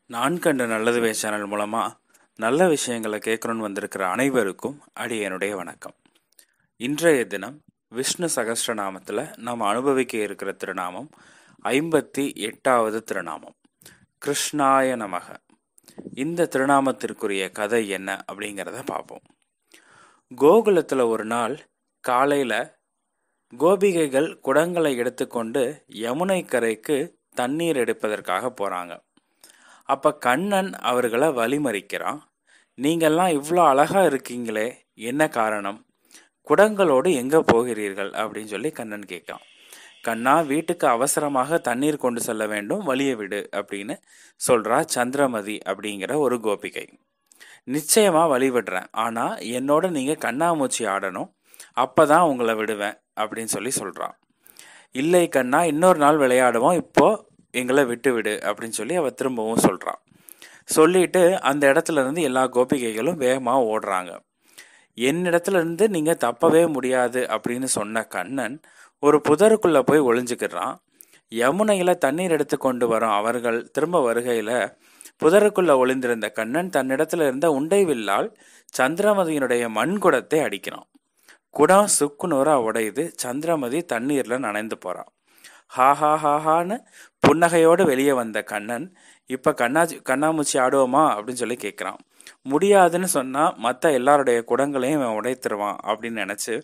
நான் கண்ட நல்லதுவே சேனல் மூலமாக நல்ல விஷயங்களை கேட்கணும்னு வந்திருக்கிற அனைவருக்கும் அடியனுடைய வணக்கம் இன்றைய தினம் விஷ்ணு சகஸ்ரநாமத்தில் நாம் அனுபவிக்க இருக்கிற திருநாமம் ஐம்பத்தி எட்டாவது திருநாமம் கிருஷ்ணாய நமக இந்த திருநாமத்திற்குரிய கதை என்ன அப்படிங்கிறத பார்ப்போம் கோகுலத்தில் ஒரு நாள் காலையில் கோபிகைகள் குடங்களை எடுத்துக்கொண்டு யமுனை கரைக்கு தண்ணீர் எடுப்பதற்காக போகிறாங்க அப்போ கண்ணன் அவர்களை வழிமறிக்கிறான் நீங்கள்லாம் இவ்வளோ அழகாக இருக்கீங்களே என்ன காரணம் குடங்களோடு எங்கே போகிறீர்கள் அப்படின்னு சொல்லி கண்ணன் கேட்கான் கண்ணா வீட்டுக்கு அவசரமாக தண்ணீர் கொண்டு செல்ல வேண்டும் வழியை விடு அப்படின்னு சொல்கிறா சந்திரமதி அப்படிங்கிற ஒரு கோபிகை நிச்சயமாக வழி விடுறேன் ஆனால் என்னோட நீங்கள் கண்ணாமூச்சி ஆடணும் அப்போ தான் உங்களை விடுவேன் அப்படின்னு சொல்லி சொல்கிறான் இல்லை கண்ணா இன்னொரு நாள் விளையாடுவோம் இப்போ எங்களை விட்டு விடு அப்படின்னு சொல்லி அவ திரும்பவும் சொல்கிறான் சொல்லிட்டு அந்த இடத்துல இருந்து எல்லா கோபிகைகளும் வேகமாக ஓடுறாங்க என்னிடத்துல இருந்து நீங்கள் தப்பவே முடியாது அப்படின்னு சொன்ன கண்ணன் ஒரு புதருக்குள்ளே போய் ஒளிஞ்சுக்கிறான் யமுனையில் தண்ணீர் எடுத்து கொண்டு வரும் அவர்கள் திரும்ப வருகையில் புதருக்குள்ள ஒளிந்திருந்த கண்ணன் தன்னிடத்துல இருந்த உண்டை வில்லால் சந்திரமதியினுடைய மண்குடத்தை அடிக்கிறான் குடம் சுக்குநூறா உடையுது சந்திரமதி தண்ணீர்ல நனைந்து போறான் ஹா ஹா ஹா ஹான்னு புன்னகையோடு வெளியே வந்த கண்ணன் இப்ப கண்ணாச்சி கண்ணாமூச்சி ஆடுவோமா அப்படின்னு சொல்லி கேட்குறான் முடியாதுன்னு சொன்னா மற்ற எல்லாருடைய குடங்களையும் இவன் உடைத்துருவான் அப்படின்னு நினைச்சு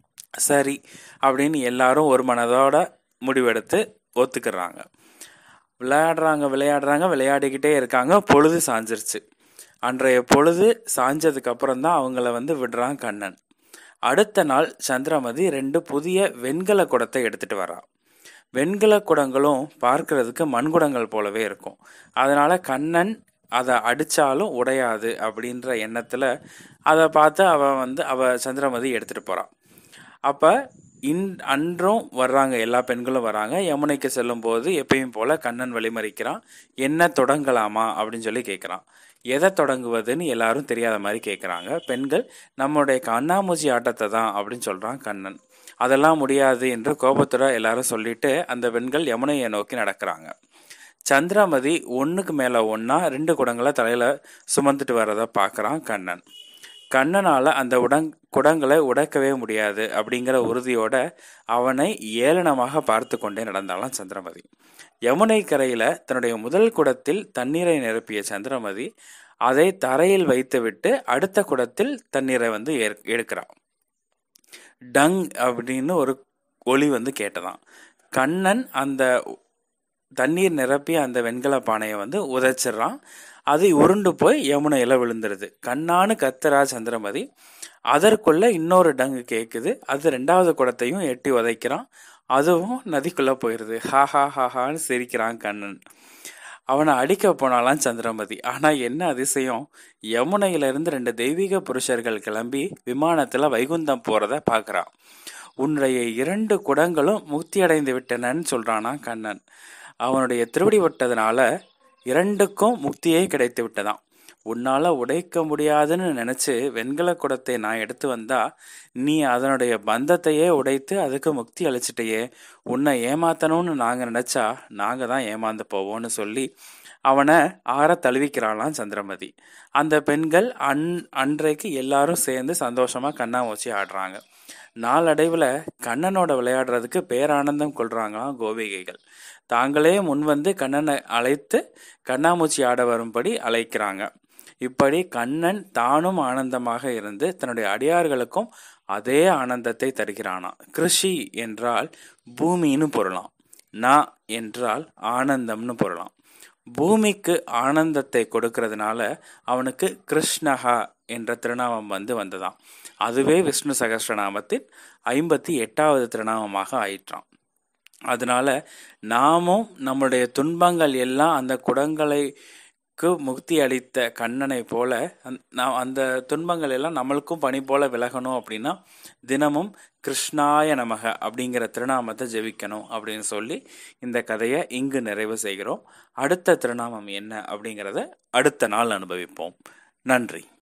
சரி அப்படின்னு எல்லாரும் ஒரு மனதோட முடிவெடுத்து ஒத்துக்கிறாங்க விளையாடுறாங்க விளையாடுறாங்க விளையாடிக்கிட்டே இருக்காங்க பொழுது சாஞ்சிருச்சு அன்றைய பொழுது சாஞ்சதுக்கு அப்புறம் தான் அவங்கள வந்து விடுறான் கண்ணன் அடுத்த நாள் சந்திரமதி ரெண்டு புதிய வெண்கல குடத்தை எடுத்துட்டு வரா வெண்கல குடங்களும் பார்க்கறதுக்கு மண்குடங்கள் போலவே இருக்கும் அதனால கண்ணன் அதை அடிச்சாலும் உடையாது அப்படின்ற எண்ணத்துல அதை பார்த்து அவ வந்து அவ சந்திரமதி எடுத்துட்டு போறான் அப்ப இன் அன்றும் வர்றாங்க எல்லா பெண்களும் வராங்க யமுனைக்கு செல்லும் போது எப்பயும் போல கண்ணன் வழிமறிக்கிறான் என்ன தொடங்கலாமா அப்படின்னு சொல்லி கேட்குறான் எதை தொடங்குவதுன்னு எல்லாரும் தெரியாத மாதிரி கேட்குறாங்க பெண்கள் நம்முடைய கண்ணாமூச்சி ஆட்டத்தை தான் அப்படின்னு சொல்கிறான் கண்ணன் அதெல்லாம் முடியாது என்று கோபத்தோட எல்லாரும் சொல்லிட்டு அந்த பெண்கள் யமுனையை நோக்கி நடக்கிறாங்க சந்திரமதி ஒன்றுக்கு மேலே ஒன்றா ரெண்டு குடங்களை தலையில் சுமந்துட்டு வரதை பார்க்குறான் கண்ணன் கண்ணனால் அந்த உடங் குடங்களை உடைக்கவே முடியாது அப்படிங்கிற உறுதியோட அவனை ஏளனமாக பார்த்து கொண்டே நடந்தாளாம் சந்திரமதி யமுனை கரையில் தன்னுடைய முதல் குடத்தில் தண்ணீரை நிரப்பிய சந்திரமதி அதை தரையில் வைத்துவிட்டு அடுத்த குடத்தில் தண்ணீரை வந்து எடுக்கிறான் டங் அப்படின்னு ஒரு ஒளி வந்து கேட்டதான் கண்ணன் அந்த தண்ணீர் நிரப்பி அந்த வெண்கல பானையை வந்து உதைச்சிட்றான் அது உருண்டு போய் யமுனையில் விழுந்துருது கண்ணான்னு கத்துறா சந்திரமதி அதற்குள்ள இன்னொரு டங்கு கேட்குது அது ரெண்டாவது குடத்தையும் எட்டி உதைக்கிறான் அதுவும் நதிக்குள்ளே போயிடுது ஹா ஹா ஹா ஹான்னு சிரிக்கிறான் கண்ணன் அவனை அடிக்க போனாலாம் சந்திரமதி ஆனால் என்ன அதிசயம் யமுனையிலிருந்து ரெண்டு தெய்வீக புருஷர்கள் கிளம்பி விமானத்தில் வைகுந்தம் போகிறத பார்க்குறான் உன்னுடைய இரண்டு குடங்களும் முக்தி அடைந்து விட்டனன்னு சொல்கிறானா கண்ணன் அவனுடைய திருவடி விட்டதுனால இரண்டுக்கும் முக்தியே கிடைத்து விட்டதாம் உன்னால் உடைக்க முடியாதுன்னு நினச்சி வெண்கல குடத்தை நான் எடுத்து வந்தா நீ அதனுடைய பந்தத்தையே உடைத்து அதுக்கு முக்தி அளிச்சிட்டையே உன்னை ஏமாத்தணும்னு நாங்கள் நினச்சா நாங்கள் தான் ஏமாந்து போவோம்னு சொல்லி அவனை ஆற தழுவிக்கிறாளாம் சந்திரமதி அந்த பெண்கள் அன் அன்றைக்கு எல்லாரும் சேர்ந்து சந்தோஷமாக கண்ணாமூச்சி ஆடுறாங்க நாளடைவில் கண்ணனோட விளையாடுறதுக்கு பேரானந்தம் கொள்றாங்களாம் கோபிகைகள் தாங்களே முன்வந்து கண்ணனை அழைத்து கண்ணாமூச்சி ஆட வரும்படி அழைக்கிறாங்க இப்படி கண்ணன் தானும் ஆனந்தமாக இருந்து தன்னுடைய அடியார்களுக்கும் அதே ஆனந்தத்தை தருகிறானாம் கிருஷி என்றால் பூமின்னு பொருளாம் நா என்றால் ஆனந்தம்னு பொருளாம் பூமிக்கு ஆனந்தத்தை கொடுக்கறதுனால அவனுக்கு கிருஷ்ணஹா என்ற திருநாமம் வந்து வந்ததாம் அதுவே விஷ்ணு சகஸ்ரநாமத்தின் ஐம்பத்தி எட்டாவது திருநாமமாக ஆயிற்றான் அதனால நாமும் நம்முடைய துன்பங்கள் எல்லாம் அந்த குடங்களைக்கு முக்தி அளித்த கண்ணனை போல அந்த துன்பங்கள் எல்லாம் நம்மளுக்கும் பணி போல விலகணும் அப்படின்னா தினமும் கிருஷ்ணாய நமக அப்படிங்கிற திருநாமத்தை ஜெபிக்கணும் அப்படின்னு சொல்லி இந்த கதையை இங்கு நிறைவு செய்கிறோம் அடுத்த திருநாமம் என்ன அப்படிங்கிறத அடுத்த நாள் அனுபவிப்போம் நன்றி